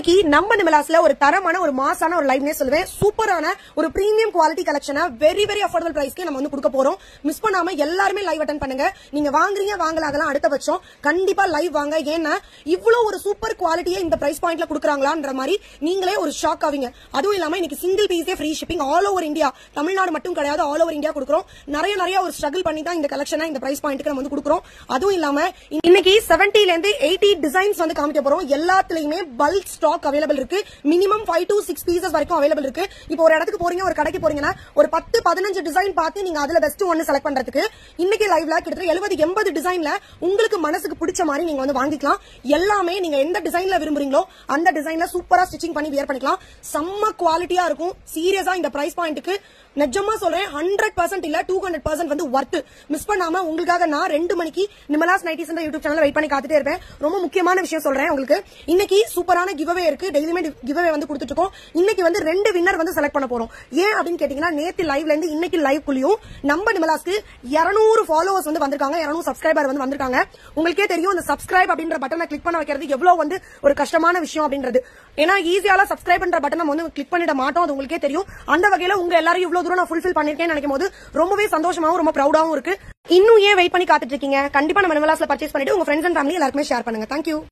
இன்னைக்கு நம்ம நிமலாஸ்ல ஒரு தரமான ஒரு மாசான ஒரு லைவ்னே சொல்லுவேன் சூப்பரான ஒரு பிரீமியம் குவாலிட்டி கலெக்ஷனை வெரி வெரி அஃபோர்டபுள் பிரைஸ்க்கு நம்ம வந்து கொடுக்க போறோம் மிஸ் பண்ணாம எல்லாருமே லைவ் அட்டன் பண்ணுங்க நீங்க வாங்குறீங்க வாங்கலாகலாம் அடுத்த பட்சம் கண்டிப்பா லைவ் வாங்க ஏன்னா இவ்வளவு ஒரு சூப்பர் குவாலிட்டியை இந்த பிரைஸ் பாயிண்ட்ல கொடுக்குறாங்களான்ற மாதிரி நீங்களே ஒரு ஷாக் ஆவீங்க அதுவும் இல்லாம இன்னைக்கு சிங்கிள் பீஸே free shipping all over India Tamil Nadu மட்டும் கிடையாது ஆல் ஓவர் இந்தியா கொடுக்குறோம் நிறைய நிறைய ஒரு ஸ்ட்ரகிள் பண்ணி தான் இந்த கலெக்ஷனை இந்த பிரைஸ் பாயிண்ட்க்கு நம்ம வந்து கொடுக்குறோம் அதுவும் இல்லாம இன்னைக்கு 70 ல இருந்து எயிட்டி டிசைன்ஸ் வந்து காமிக்க போறோம் எல்லாத்துலயுமே பல்க் ஸ்டாக் அவைலபிள் இருக்கு minimum five to six pieces வரைக்கும் அவைலபிள் இருக்கு இப்போ ஒரு இடத்துக்கு போறீங்க ஒரு கடைக்கு போறீங்கன்னா ஒரு பத்து பதினஞ்சு டிசைன் பார்த்து நீங்க அதுல பெஸ்ட் ஒன்னு செலக்ட் பண்றதுக்கு இன்னைக்கு லைவ்ல கிட்டத்தட்ட எழுபது எண்பது டிசைன்ல உங்களுக்கு மனசுக்கு பிடிச்ச மாதிரி நீங்க வந்து வாங்கிக்கலாம் எல்லாமே நீங்க எந்த டிசைன்ல விரும்புறீங்களோ அந்த டிசைன்ல சூப்பரா ஸ்டிச்சிங் பண்ணி வியர் பண்ணிக்கலாம் செம்ம குவாலிட்டியா இருக்கும் சீரியஸா இந்த பிரைஸ் பாயிண்ட்டுக்கு நிஜமா சொல்றேன் ஹண்ட்ரட் பர்சன்ட் இல்ல டூ ஹண்ட்ரட் பர்சன்ட் வந்து ஒர்த் மிஸ் பண்ணாம உங்களுக்காக நான் ரெண்டு மணிக்கு Nimalas nighties YouTube channel wait பண்ணி காத்துட்டே இருப்பேன் ரொம்ப முக்கியமான விஷயம் சொல்றேன் உங்களுக்கு இன்னைக்கு சூப்பரான கிவ்அவே இருக்கு டெய்லியுமே கிவ்அவே வந்து கொடுத்துட்டு இருக்கோம் இன்னைக்கு வந்து ரெண்டு வின்னர் வந்து செலக்ட் பண்ண போறோம் ஏன் அப்படின்னு கேட்டீங்கன்னா நேத்து லைவ்ல இருந்து இன்னைக்கு லைவ் குள்ளியும் நம்ம நிமலாஸ்க்கு 200 ஃபாலோவர்ஸ் வந்து வந்திருக்காங்க 200 சப்ஸ்கிரைபர் வந்து வந்திருக்காங்க உங்களுக்கே தெரியும் இந்த சப்ஸ்கிரைப் அப்படின்ற பட்டனை கிளிக் பண்ண வைக்கிறது எவ்வளவு வந்து ஒரு கஷ்டமான விஷயம் அப்படின்றது ஏன்னா ஈஸியால சப்ஸ்கிரைப் பண்ற பட்டன் நம்ம வந்து கிளிக் பண்ணிட மாட்டோம் அது உங்களுக்கே தெரியும் அந்த வகையில உங்க எல்லாரும் இவ்வளவு தூரம் நான் ஃபுல்ஃபில் பண்ணிருக்கேன்னு நினைக்கும் போது ரொம்பவே சந்தோஷமாவும் ரொம்ப ப்ரௌடாவும் இருக்கு இன்னும் ஏன் வெயிட் பண்ணி காத்துட்டு இருக்கீங்க கண்டிப்பா நம்ம நிமலாஸ்ல பர்ச்சேஸ் பண்ணிட்டு உங்க ஃப்ரெண்ட்ஸ் அண்ட் ஃபேமிலி எல்லாருக்குமே ஷேர் பண்ணுங்க தேங்க்யூ